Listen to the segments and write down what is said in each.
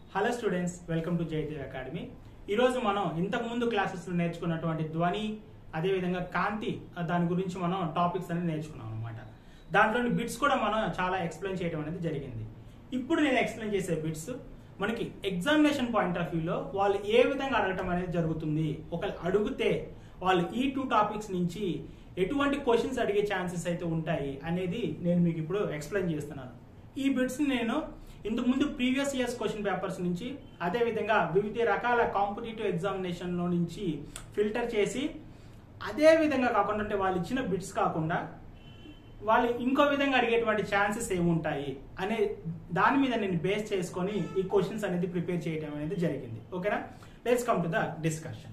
hello students welcome to Jaidev academy ఈరోజు మనం ఇంతకు ముందు క్లాసెస్లో నేర్చుకున్నటువంటి ధ్వని అదేవిధంగా కాంతి ఆ దాని గురించి మనం టాపిక్స్ అనేది నేర్చుకున్నాం అనమాట దాంట్లోని బిట్స్ కూడా మనం చాలా ఎక్స్ప్లెయిన్ చేయడం అనేది జరిగింది ఇప్పుడు నేను ఎక్స్ప్లెయిన్ చేసే బిట్స్ మనకి ఎగ్జామినేషన్ పాయింట్ ఆఫ్ వ్యూలో వాళ్ళు ఏ విధంగా అడగటం అనేది జరుగుతుంది ఒకళ్ళు అడిగితే వాళ్ళు ఈ టూ టాపిక్స్ నుంచి ఎటువంటి క్వశ్చన్స్ అడిగే ఛాన్సెస్ అయితే ఉంటాయి అనేది నేను మీకు ఇప్పుడు ఎక్స్ప్లెయిన్ చేస్తున్నాను ఈ బిట్స్ నేను ఇంతకు ముందు ప్రీవియస్ ఇయర్స్ క్వశ్చన్ పేపర్స్ నుంచి అదే విధంగా వివిధ రకాల కాంపిటేటివ్ ఎగ్జామినేషన్ లో నుంచి ఫిల్టర్ చేసి అదే విధంగా కాకుండా అంటే వాళ్ళు ఇచ్చిన బిట్స్ కాకుండా వాళ్ళు ఇంకో విధంగా అడిగేటువంటి ఛాన్సెస్ ఏముంటాయి అనే దాని మీద నేను బేస్ చేసుకొని ఈ క్వశ్చన్స్ అనేది ప్రిపేర్ చేయడం అనేది జరిగింది ఓకేనా let's come to the discussion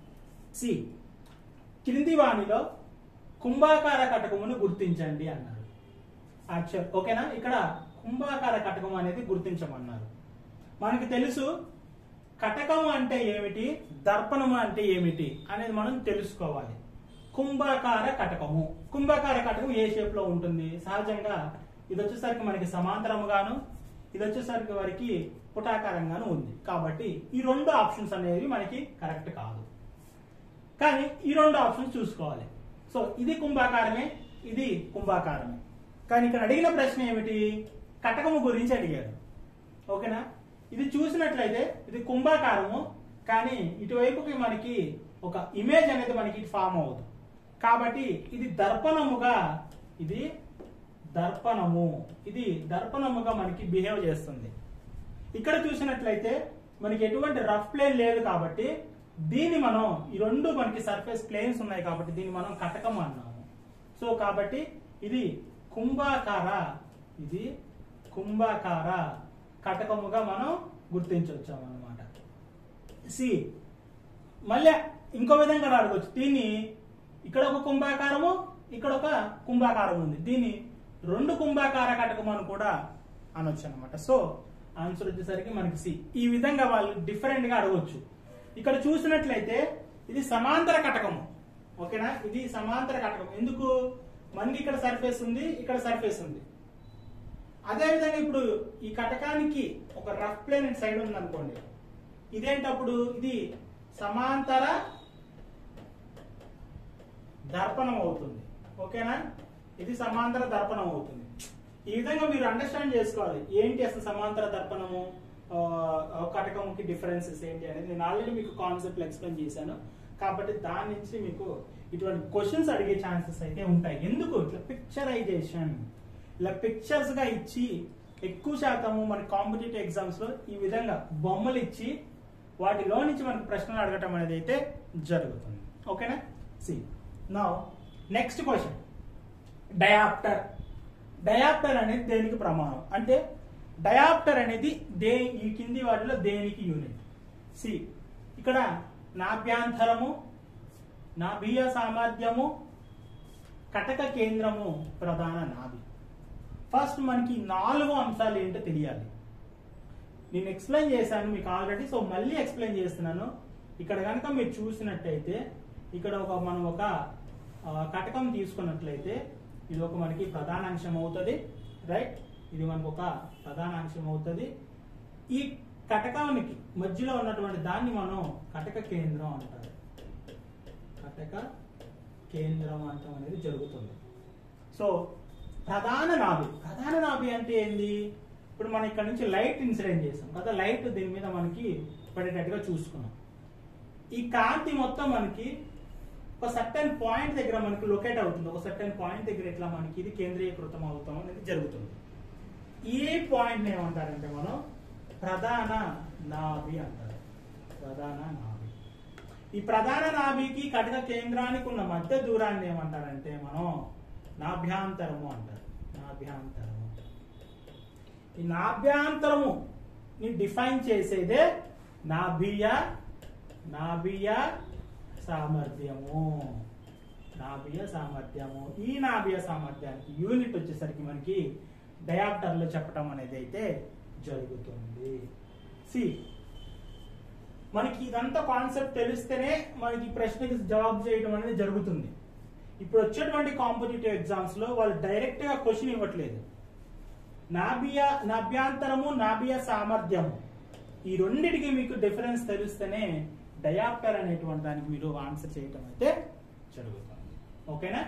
సి క్రింది వాణిలో కుంభాకార కటకమును గుర్తించండి అన్నారు యాక్చువల్ ఓకేనా ఇక్కడ కుంభాకార కటకం అనేది గుర్తించమన్నారు మనకి తెలుసు కటకం అంటే ఏమిటి దర్పణము అంటే ఏమిటి అనేది మనం తెలుసుకోవాలి కుంభాకార కటకము కుంభాకార కటకం ఏ షేప్ లో ఉంటుంది సహజంగా ఇది వచ్చేసరికి మనకి సమాంతరముగాను ఇది వచ్చేసరికి వారికి పుటాకారంగాను ఉంది కాబట్టి ఈ రెండు ఆప్షన్స్ అనేవి మనకి కరెక్ట్ కాదు కానీ ఈ రెండు ఆప్షన్స్ చూసుకోవాలి సో ఇది కుంభాకారమే ఇది కుంభాకారమే కానీ ఇక్కడ అడిగిన ప్రశ్న ఏమిటి కటకము గురించి అడిగాడు ఓకేనా ఇది చూసినట్లయితే ఇది కుంభాకారము కానీ ఇటువైపుకి మనకి ఒక ఇమేజ్ అనేది మనకి ఫామ్ అవుతుంది కాబట్టి ఇది దర్పణముగా ఇది దర్పణము ఇది దర్పణముగా మనకి బిహేవ్ చేస్తుంది ఇక్కడ చూసినట్లయితే మనకి ఎటువంటి రఫ్ ప్లేన్ లేదు కాబట్టి దీన్ని మనం ఈ రెండు మనకి సర్ఫేస్ ప్లేన్స్ ఉన్నాయి కాబట్టి దీన్ని మనం కటకం అన్నాము సో కాబట్టి ఇది కుంభాకార ఇది కుంభాకార కటకముగా మనం గుర్తించవచ్చాం అనమాట సి మళ్ళీ ఇంకో విధంగా అడగవచ్చు దీన్ని ఇక్కడ ఒక కుంభాకారము ఇక్కడ ఒక కుంభాకారం ఉంది దీన్ని రెండు కుంభాకార కటకం అని కూడా అనొచ్చు అనమాట సో ఆన్సర్ వచ్చేసరికి మనకి సి ఈ విధంగా వాళ్ళు డిఫరెంట్ గా అడగవచ్చు ఇక్కడ చూసినట్లయితే ఇది సమాంతర కటకము ఓకేనా ఇది సమాంతర కటకం ఎందుకు మనకి ఇక్కడ సర్ఫేస్ ఉంది ఇక్కడ సర్ఫేస్ ఉంది అదే విధంగా ఇప్పుడు ఈ కటకానికి ఒక రఫ్ ప్లేన్ సైడ్ ఉంది అనుకోండి ఇదేంటప్పుడు ఇది సమాంతర దర్పణం అవుతుంది ఓకేనా ఇది సమాంతర దర్పణం అవుతుంది ఈ విధంగా మీరు అండర్స్టాండ్ చేసుకోవాలి ఏంటి అసలు సమాంతర దర్పణము ఆ, కటకముకి డిఫరెన్సెస్ ఏంటి అనేది నేను ఆల్రెడీ మీకు కాన్సెప్ట్ ఎక్స్ప్లెయిన్ చేశాను కాబట్టి దాని నుంచి మీకు ఇటువంటి క్వశ్చన్స్ అడిగే ఛాన్సెస్ అయితే ఉంటాయి ఎందుకు ఇట్లా పిక్చరైజేషన్ ఇలా పిక్చర్స్ గా ఇచ్చి ఎక్కువ శాతము మన కాంపిటేటివ్ ఎగ్జామ్స్ లో ఈ విధంగా బొమ్మలు ఇచ్చి వాటిలో నుంచి మనకు ప్రశ్నలు అడగటం అనేది అయితే జరుగుతుంది ఓకేనా సి నా నెక్స్ట్ క్వశ్చన్ డయాప్టర్ డయాప్టర్ అనేది దేనికి ప్రమాణం అంటే డయాప్టర్ అనేది దే ఈ కింది వాటిలో దేనికి యూనిట్ సి ఇక్కడ నాభ్యాంతరము నాభీయ సామర్థ్యము కటక కేంద్రము ప్రధాన నాభి ఫస్ట్ మనకి నాలుగు అంశాలు ఏంటో తెలియాలి నేను ఎక్స్ప్లెయిన్ చేశాను మీకు ఆల్రెడీ సో మళ్ళీ ఎక్స్ప్లెయిన్ చేస్తున్నాను ఇక్కడ కనుక మీరు చూసినట్టయితే ఇక్కడ ఒక మనం ఒక ఆ, కటకం తీసుకున్నట్లయితే ఇది ఒక మనకి ప్రధాన అంశం అవుతుంది రైట్ ఇది మనకు ఒక ప్రధాన అంశం అవుతుంది ఈ కటకానికి మధ్యలో ఉన్నటువంటి దాన్ని మనం కటక కేంద్రం అంటారు కటక కేంద్రం అంటాం అనేది జరుగుతుంది సో ప్రధాన నాభి ప్రధాన నాభి అంటే ఏంది ఇప్పుడు మనం ఇక్కడ నుంచి లైట్ ఇన్సిడెంట్ చేసాం కదా లైట్ దీని మీద మనకి పడేటట్టుగా చూసుకున్నాం ఈ కాంతి మొత్తం మనకి ఒక సర్టెన్ పాయింట్ దగ్గర మనకి లొకేట్ అవుతుంది ఒక సర్టెన్ పాయింట్ దగ్గర ఇట్లా మనకి ఇది కేంద్రీకృతం అవుతాం అనేది జరుగుతుంది ఈ పాయింట్ ఏమంటారంటే మనం ప్రధాన నాభి అంటారు ప్రధాన నాభి ఈ ప్రధాన నాభికి కటక కేంద్రానికి ఉన్న మధ్య దూరాన్ని ఏమంటారంటే మనం నాభ్యాంతరము అంటారు నాభ్యాంతరము ఈ నాభ్యాంతరము ని డిఫైన్ చేసేదే నాభియ నాభియ సామర్థ్యము నాభియ సామర్థ్యము ఈ నాభియ సామర్థ్యానికి యూనిట్ వచ్చేసరికి మనకి డయాప్టర్ లో చెప్పడం అనేది అయితే జరుగుతుంది సి మనకి ఇదంతా కాన్సెప్ట్ తెలిస్తేనే మనకి ఈ ప్రశ్నకి జవాబు చేయడం అనేది జరుగుతుంది ఇప్పుడు వచ్చేటువంటి కాంపిటేటివ్ ఎగ్జామ్స్ లో వాళ్ళు డైరెక్ట్ గా క్వశ్చన్ ఇవ్వట్లేదు నాభియ నాభ్యాంతరము నాభియ సామర్థ్యము ఈ రెండిటికి మీకు డిఫరెన్స్ తెలిస్తేనే డయాప్టర్ అనేటువంటి దానికి మీరు ఆన్సర్ చేయటం అయితే జరుగుతుంది ఓకేనా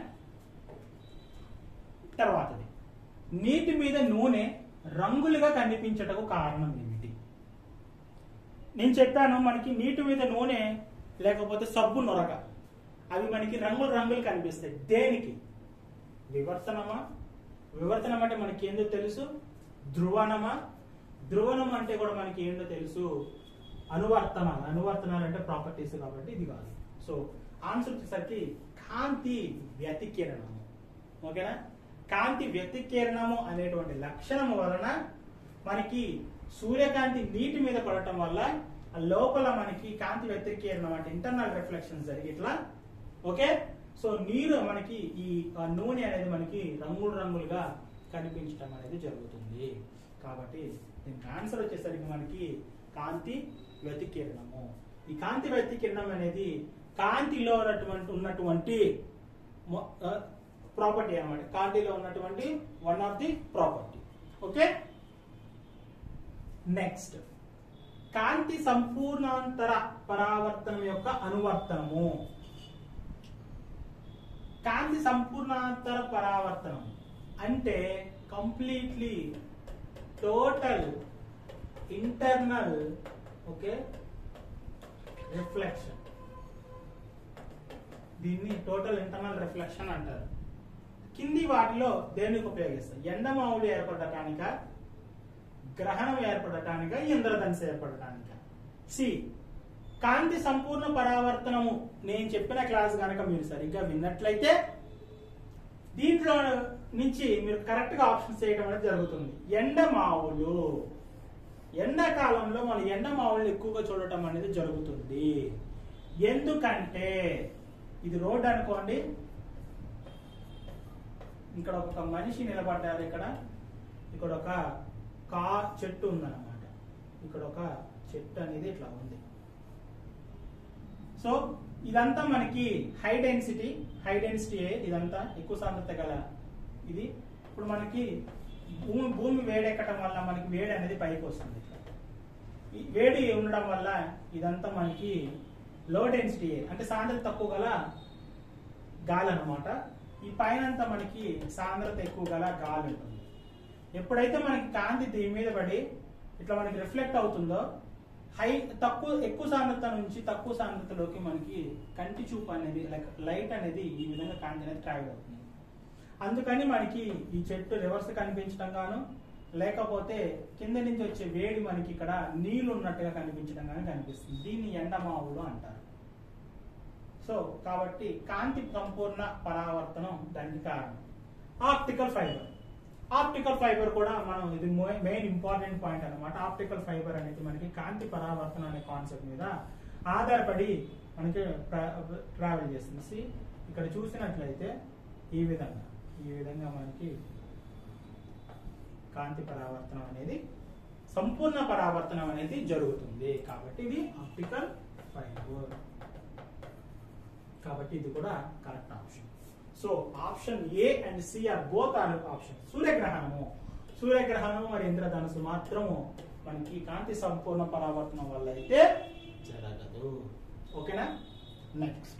తర్వాతది నీటి మీద నూనె రంగులుగా కనిపించటకు కారణం ఏమిటి నేను చెప్పాను మనకి నీటి మీద నూనె లేకపోతే సబ్బు నొరగ అవి మనకి రంగులు రంగులు కనిపిస్తాయి దేనికి వివర్తనమా వివర్తనం అంటే మనకి ఏందో తెలుసు ధ్రువణమా ధ్రువణం అంటే కూడా మనకి ఏంటో తెలుసు అనువర్తనాలు అనువర్తనాలు అంటే ప్రాపర్టీస్ కాబట్టి ఇది కాదు సో ఆన్సర్ వచ్చేసరికి కాంతి వ్యతికిరణము ఓకేనా కాంతి వ్యతికిరణము అనేటువంటి లక్షణము వలన మనకి సూర్యకాంతి నీటి మీద పడటం వల్ల ఆ లోపల మనకి కాంతి వ్యతికిరణం అంటే ఇంటర్నల్ రిఫ్లెక్షన్ జరిగి ఇట్లా ఓకే సో నీరు మనకి ఈ ఆ నూనె అనేది మనకి రంగులు రంగులుగా కనిపించడం అనేది జరుగుతుంది కాబట్టి దీనికి ఆన్సర్ వచ్చేసరికి మనకి కాంతి వ్యతికిరణము ఈ కాంతి వ్యతికిరణం అనేది కాంతిలో ఉన్నటువంటి ఉన్నటువంటి ప్రాపర్టీ అన్నమాట కాంతిలో ఉన్నటువంటి one of the property okay next కాంతి సంపూర్ణాంతర పరావర్తనం యొక్క అనువర్తనము కాంతి సంపూర్ణాంతర పరావర్తనం అంటే completely total internal okay reflection దీన్ని టోటల్ ఇంటర్నల్ రిఫ్లెక్షన్ అంటారు కింది వాటిలో దేనికి ఉపయోగిస్తాం ఎండమావులు ఏర్పడటానిక గ్రహణం ఏర్పడటానిక ఇంద్రధనుసు ఏర్పడటానిక సి కాంతి సంపూర్ణ పరావర్తనము నేను చెప్పిన క్లాస్ గనక మీరు సరిగ్గా విన్నట్లయితే దీంట్లో నుంచి మీరు కరెక్ట్ గా ఆప్షన్స్ చేయడం అనేది జరుగుతుంది ఎండమావులు ఎండాకాలంలో మన ఎండమావులు ఎక్కువగా చూడటం అనేది జరుగుతుంది ఎందుకంటే ఇది రోడ్ అనుకోండి ఇక్కడ ఒక మనిషి నిలబడ్డారు ఇక్కడ ఇక్కడ ఒక కా చెట్టు ఉందన్నమాట ఇక్కడ ఒక చెట్టు అనేది ఇట్లా ఉంది సో ఇదంతా మనకి హై డెన్సిటీ హై డెన్సిటీ ఇదంతా ఎక్కువ సాంద్రత గల ఇది ఇప్పుడు మనకి భూమి భూమి వేడెక్కడం వల్ల మనకి వేడి అనేది పైకి వస్తుంది ఈ వేడి ఉండడం వల్ల ఇదంతా మనకి లో డెన్సిటీ అంటే సాంద్రత తక్కువ గల గాలి అన్నమాట ఈ పైన అంతా మనకి సాంద్రత ఎక్కువ గల గాలి ఉంటుంది ఎప్పుడైతే మనకి కాంతి దీని మీద పడి ఇట్లా మనకి రిఫ్లెక్ట్ అవుతుందో హై తక్కువ ఎక్కువ సాంద్రత నుంచి తక్కువ సాంద్రతలోకి మనకి కంటి చూపు అనేది లైక్ లైట్ అనేది ఈ విధంగా కాంతి అనేది ట్రావెల్ అవుతుంది అందుకని మనకి ఈ చెట్టు రివర్స్ కనిపించడం గాను లేకపోతే కింద నుంచి వచ్చే వేడి మనకి ఇక్కడ నీళ్లు ఉన్నట్టుగా కనిపించడం గాను కనిపిస్తుంది దీన్ని ఎండమావులు అంటారు సో కాబట్టి కాంతి సంపూర్ణ పరావర్తనం దానికి కారణం ఆప్టికల్ ఫైబర్ ఆప్టికల్ ఫైబర్ కూడా మనం ఇది మెయిన్ ఇంపార్టెంట్ పాయింట్ అన్నమాట ఆప్టికల్ ఫైబర్ అనేది మనకి కాంతి పరావర్తనం అనే కాన్సెప్ట్ మీద ఆధారపడి మనకి ట్రావెల్ చేస్తుంది See, ఇక్కడ చూసినట్లయితే ఈ విధంగా ఈ విధంగా మనకి కాంతి పరావర్తనం అనేది సంపూర్ణ పరావర్తనం అనేది జరుగుతుంది కాబట్టి ఇది ఆప్టికల్ ఫైబర్ కాబట్టి ఇది కూడా correct option so option A and C are both are option సూర్యగ్రహణము సూర్యగ్రహణము మరి ఇంద్రధనుసు మాత్రము మనకి కాంతి సంపూర్ణ పరావర్తనం వల్ల అయితే జరగదు ఓకేనా నెక్స్ట్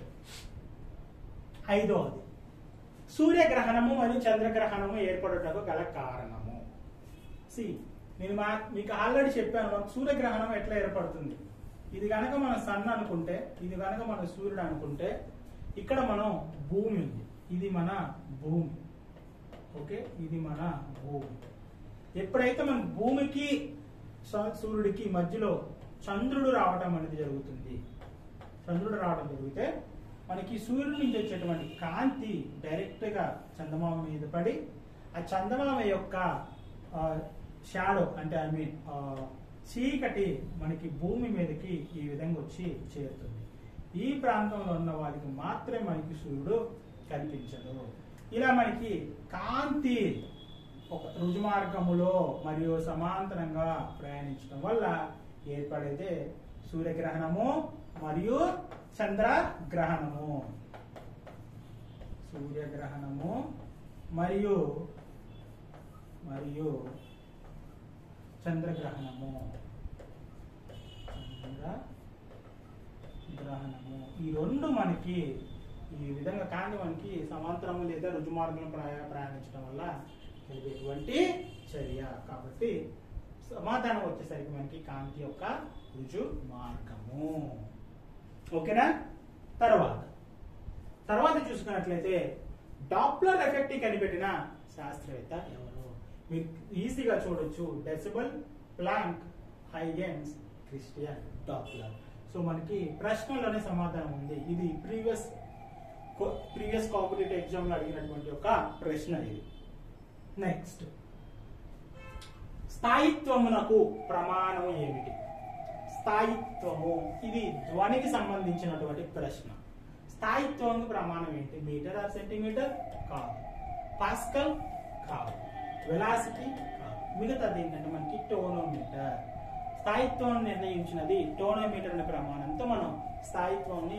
ఐదవది సూర్యగ్రహణము మరియు చంద్రగ్రహణము ఏర్పడుటకు గల కారణము సి నేను మా మీకు ఆల్రెడీ చెప్పాను మనకు సూర్యగ్రహణం ఎట్లా ఏర్పడుతుంది ఇది కనుక మన సన్ అనుకుంటే ఇది కనుక మన సూర్యుడు అనుకుంటే ఇక్కడ మనం భూమి ఉంది ఇది మన భూమి ఓకే ఇది మన భూమి ఎప్పుడైతే మన భూమికి స- సూర్యుడికి మధ్యలో చంద్రుడు రావడం అనేది జరుగుతుంది చంద్రుడు రావడం జరిగితే మనకి సూర్యుడి నుంచి వచ్చేటువంటి కాంతి డైరెక్ట్ గా చందమామ మీద పడి ఆ చందమామ యొక్క షాడో అంటే ఐ మీన్ చీకటి మనకి భూమి మీదకి ఈ విధంగా వచ్చి చేరుతుంది ఈ ప్రాంతంలో ఉన్న వాళ్ళకి మాత్రమే మనకి సూర్యుడు కనిపించదు ఇలా మనకి కాంతి ఒక రుజుమార్గములో మరియు సమాంతరంగా ప్రయాణించడం వల్ల ఏర్పడేదే సూర్యగ్రహణము మరియు చంద్రగ్రహణము సూర్యగ్రహణము మరియు మరియు చంద్రగ్రహణము మనకి ఈ విధంగా కాంతి మనకి సమాంతరం లేదా రుజు మార్గంలో ప్రయా ప్రయాణించడం వల్ల కలిగేటువంటి చర్య కాబట్టి సమాధానం వచ్చేసరికి మనకి కాంతి యొక్క రుజు మార్గము ఓకేనా తర్వాత తర్వాత చూసుకున్నట్లయితే డాప్లర్ ఎఫెక్ట్ కనిపెట్టిన శాస్త్రవేత్త ఎవరు మీరు ఈజీగా చూడొచ్చు decibel Planck Huygens Christian Doppler so మనకి ప్రశ్నలోనే సమాధానం ఉంది ఇది ప్రీవియస్ ప్రీవియస్ కాంపిటేటివ్ ఎగ్జామ్ లో అడిగినటువంటి ఒక ప్రశ్న ఇది నెక్స్ట్ స్థాయిత్వమునకు ప్రమాణం ఏమిటి స్థాయిత్వము ఇది ధ్వనికి సంబంధించినటువంటి ప్రశ్న స్థాయిత్వం ప్రమాణం ఏంటి మీటర్ ఆర్ సెంటీమీటర్ కాదు పాస్కల్ కాదు వెలాసిటీ కాదు మిగతాది ఏంటంటే మనకి టోనోమీటర్ స్థాయిత్వం నిర్ణయించినది టోనోమీటర్ అనే ప్రమాణంతో మనం స్థాయిత్వాన్ని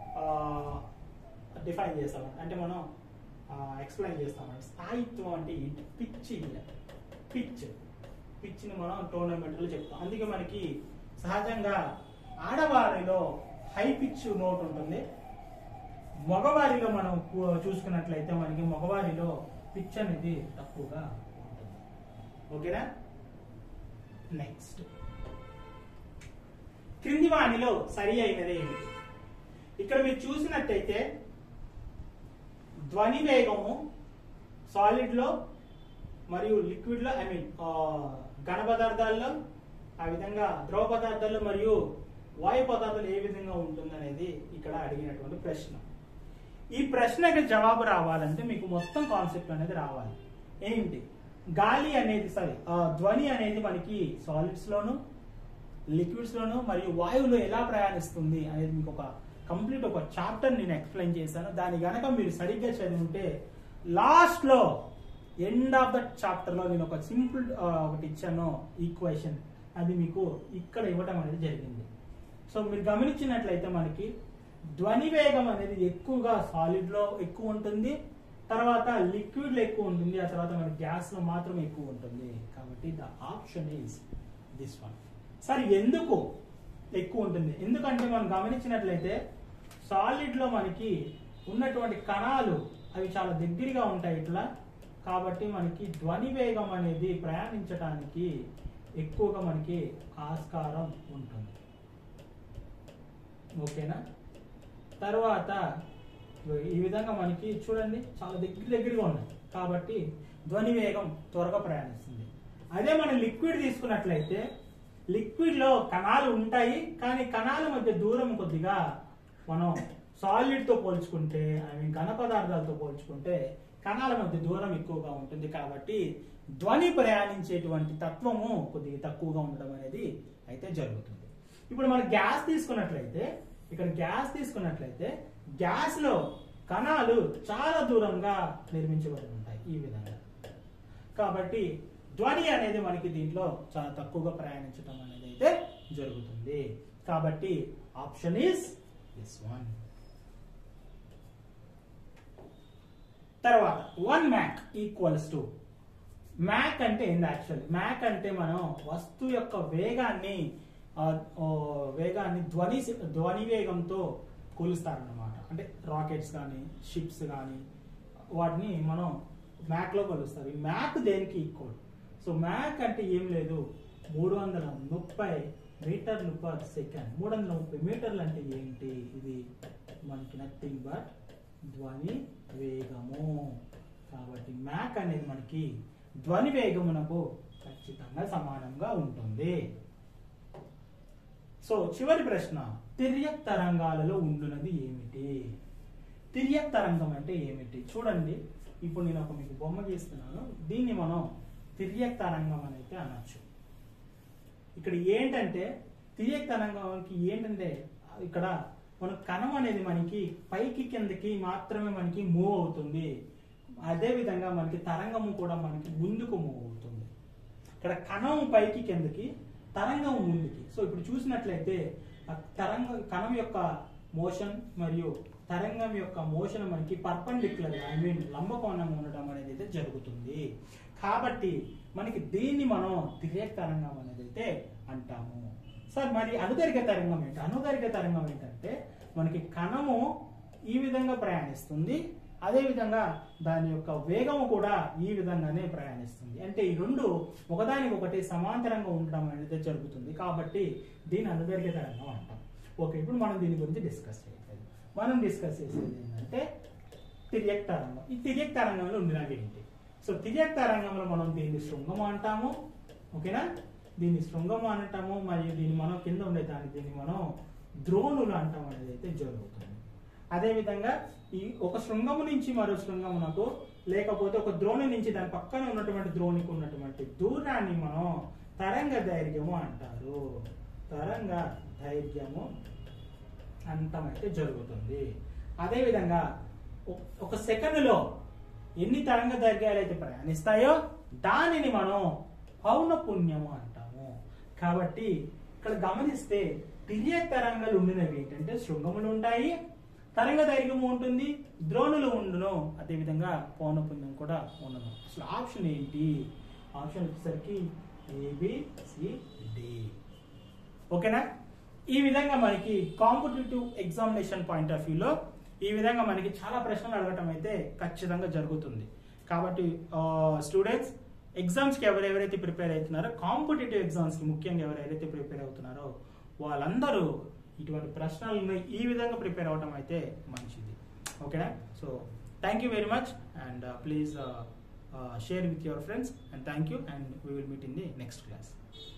డిఫైన్ చేస్తాం అంటే మనం ఎక్స్ప్లెయిన్ చేస్తామంటే స్థాయిత్వం అంటే ఏంటి పిచ్ పిచ్ పిచ్ని మనం టోర్నమెంట్లో చెప్తాం అందుకే మనకి సహజంగా ఆడవారిలో హై పిచ్ నోట్ ఉంటుంది మగవారిలో మనం కు- చూసుకున్నట్లయితే మనకి మగవారిలో పిచ్ అనేది తక్కువగా ఉంటుంది ఓకేనా నెక్స్ట్ క్రింది వాణిలో సరి అయినది ఏమిటి ఇక్కడ మీరు చూసినట్టయితే ధ్వని వేగము సాలిడ్ లో మరియు లిక్విడ్ లో ఐ మీన్ ఘన పదార్థాల్లో ఆ విధంగా ద్రవ పదార్థాల్లో మరియు వాయు పదార్థాలు ఏ విధంగా ఉంటుందనేది ఇక్కడ అడిగినటువంటి ప్రశ్న ఈ ప్రశ్నకి జవాబు రావాలంటే మీకు మొత్తం కాన్సెప్ట్ అనేది రావాలి ఏంటి గాలి అనేది సారీ ధ్వని అనేది మనకి సాలిడ్స్ లోను లిక్విడ్స్ లోను మరియు వాయువులో ఎలా ప్రయాణిస్తుంది అనేది మీకు ఒక కంప్లీట్ ఒక చాప్టర్ నేను ఎక్స్ప్లెయిన్ చేశాను దాని గనక మీరు సరిగ్గా చదివితే లాస్ట్ లో ఎండ్ ఆఫ్ ద చాప్టర్ లో నేను ఒక సింపుల్ ఒకటి ఇచ్చాను ఈక్వేషన్ అది మీకు ఇక్కడ ఇవ్వటం అనేది జరిగింది సో మీరు గమనించినట్లయితే మనకి ధ్వని వేగం అనేది ఎక్కువగా సాలిడ్ లో ఎక్కువ ఉంటుంది తర్వాత లిక్విడ్ లో ఎక్కువ ఉంటుంది ఆ తర్వాత మన గ్యాస్ లో మాత్రం ఎక్కువ ఉంటుంది కాబట్టి the option is this one sir ఎందుకు ఎక్కువ ఉంటుంది ఎందుకంటే మనం గమనించినట్లయితే సాలిడ్ లో మనకి ఉన్నటువంటి కణాలు అవి చాలా దగ్గరగా ఉంటాయి ఇట్లా కాబట్టి మనకి ధ్వని వేగం అనేది ప్రయాణించడానికి ఎక్కువగా మనకి ఆస్కారం ఉంటుంది ఓకేనా తర్వాత ఈ విధంగా మనకి చూడండి చాలా దగ్గర దగ్గరగా ఉన్నాయి కాబట్టి ధ్వని వేగం త్వరగా ప్రయాణిస్తుంది అదే మనం లిక్విడ్ తీసుకున్నట్లయితే లిక్విడ్ లో కణాలు ఉంటాయి కానీ కణాల మధ్య దూరం కొద్దిగా మనం సాలిడ్ తో పోల్చుకుంటే ఐ మీన్ ఘన పదార్థాలతో పోల్చుకుంటే కణాల మధ్య దూరం ఎక్కువగా ఉంటుంది కాబట్టి ధ్వని ప్రయాణించేటువంటి తత్వము కొద్దిగా తక్కువగా ఉండడం అనేది అయితే జరుగుతుంది ఇప్పుడు మనం గ్యాస్ తీసుకున్నట్లయితే ఇక్కడ గ్యాస్ తీసుకున్నట్లయితే గ్యాస్ లో కణాలు చాలా దూరంగా నిర్మించబడి ఉంటాయి ఈ విధంగా కాబట్టి ధ్వని అనేది మనకి దీంట్లో చాలా తక్కువగా ప్రయాణించడం అనేది అయితే జరుగుతుంది కాబట్టి ఆప్షన్ ఈస్ దిస్ వన్ తర్వాత one mach equals to mach అంటే ఏంది యాక్చువల్లీ మ్యాక్ అంటే మనం వస్తువు యొక్క వేగాన్ని ఆ, ఓ, వేగాన్ని ధ్వని ధ్వని వేగంతో కొలుస్తారన్నమాట అంటే రాకెట్స్ కానీ షిప్స్ కానీ వాటిని మనం మ్యాక్ లో కొలుస్తారు ఈ మ్యాక్ దేనికి ఈక్వల్ సో మ్యాక్ అంటే ఏం లేదు మూడు వందల ముప్పై మీటర్లు పర్ సెకండ్ మూడు వందల ముప్పై మీటర్లు అంటే ఏంటి ఇది మనకి నథింగ్ బట్ ధ్వని వేగము కాబట్టి మ్యాక్ అనేది మనకి ధ్వని వేగమునకు ఖచ్చితంగా సమానంగా ఉంటుంది సో చివరి ప్రశ్న తిర్యక్ తరంగాలలో ఉండునది ఏమిటి తిర్యక్ తరంగం అంటే ఏమిటి చూడండి ఇప్పుడు నేను ఒక మీకు బొమ్మ గీస్తున్నాను దీన్ని మనం తిర్యక్ తరంగం అని అయితే అనొచ్చు ఇక్కడ ఏంటంటే తిర్యక్ తరంగంకి ఏంటంటే ఇక్కడ మన కణం అనేది మనకి పైకి కిందకి మాత్రమే మనకి మూవ్ అవుతుంది అదే విధంగా మనకి తరంగము కూడా మనకి ముందుకు మూవ్ అవుతుంది ఇక్కడ కణం పైకి కిందకి తరంగం ముందుకి సో ఇప్పుడు చూసినట్లయితే ఆ తరంగం కణం యొక్క మోషన్ మరియు తరంగం యొక్క మోషన్ మనకి పర్పండిక్యులర్ ఐ మీన్ లంబకోణం ఉండడం అనేది అయితే జరుగుతుంది కాబట్టి మనకి దీన్ని మనం తిరేక్ తరంగం అనేది అయితే అంటాము సార్ మరి అనుదరిక తరంగం ఏంటి అనుదరిక తరంగం ఏంటంటే మనకి కణము ఈ విధంగా ప్రయాణిస్తుంది అదే విధంగా దాని యొక్క వేగం కూడా ఈ విధంగానే ప్రయాణిస్తుంది అంటే ఈ రెండు ఒకదానికొకటి సమాంతరంగా ఉండడం అనేది జరుగుతుంది కాబట్టి దీని అనుదైర్ఘ్య తరంగం అంటాం ఓకే ఇప్పుడు మనం దీని గురించి డిస్కస్ చేయట్లేదు మనం డిస్కస్ చేసేది ఏంటంటే తిరియక్ తరంగం ఈ తిరియక్ తరంగంలో ఉండినవి ఏంటి సో తిరియక్ తరంగంలో మనం దీన్ని శృంగము అంటాము ఓకేనా దీన్ని శృంగము అంటాము మరియు దీన్ని మనం కింద ఉండే దాన్ని దీన్ని మనం ద్రోణులు అంటాం అనేది అయితే జరుగుతుంది అదేవిధంగా ఈ ఒక శృంగము నుంచి మరో శృంగమునకు లేకపోతే ఒక ద్రోణి నుంచి దాని పక్కన ఉన్నటువంటి ద్రోణికి ఉన్నటువంటి దూరాన్ని మనం తరంగ దైర్ఘ్యము అంటారు తరంగ దైర్ఘ్యము అంతం అయితే జరుగుతుంది అదేవిధంగా ఒ- ఒక సెకండ్లో ఎన్ని తరంగ దైర్ఘ్యాలు అయితే ప్రయాణిస్తాయో దానిని మనం పౌనపుణ్యము అంటాము కాబట్టి ఇక్కడ గమనిస్తే తిరిగే తరంగాలు ఉండినవి ఏంటంటే శృంగములు ఉంటాయి తరంగ దైర్ఘ్యము ఉంటుంది ద్రోణులు ఉండును అదేవిధంగా పౌనపుణ్యం కూడా ఉండను అసలు ఆప్షన్ ఏంటి ఆప్షన్ వచ్చేసరికి ఏబిసిడి ఓకేనా ఈ విధంగా మనకి కాంపిటేటివ్ ఎగ్జామినేషన్ పాయింట్ ఆఫ్ వ్యూలో ఈ విధంగా మనకి చాలా ప్రశ్నలు అడగటం అయితే ఖచ్చితంగా జరుగుతుంది కాబట్టి స్టూడెంట్స్ ఎగ్జామ్స్కి ఎవరెవరైతే ప్రిపేర్ అవుతున్నారో కాంపిటేటివ్ ఎగ్జామ్స్కి ముఖ్యంగా ఎవరెవరైతే ప్రిపేర్ అవుతున్నారో వాళ్ళందరూ ఇటువంటి ప్రశ్నలను ఈ విధంగా ప్రిపేర్ అవడం అయితే మంచిది ఓకేనా so thank you very much and please share with your friends and thank you and we will meet in the next class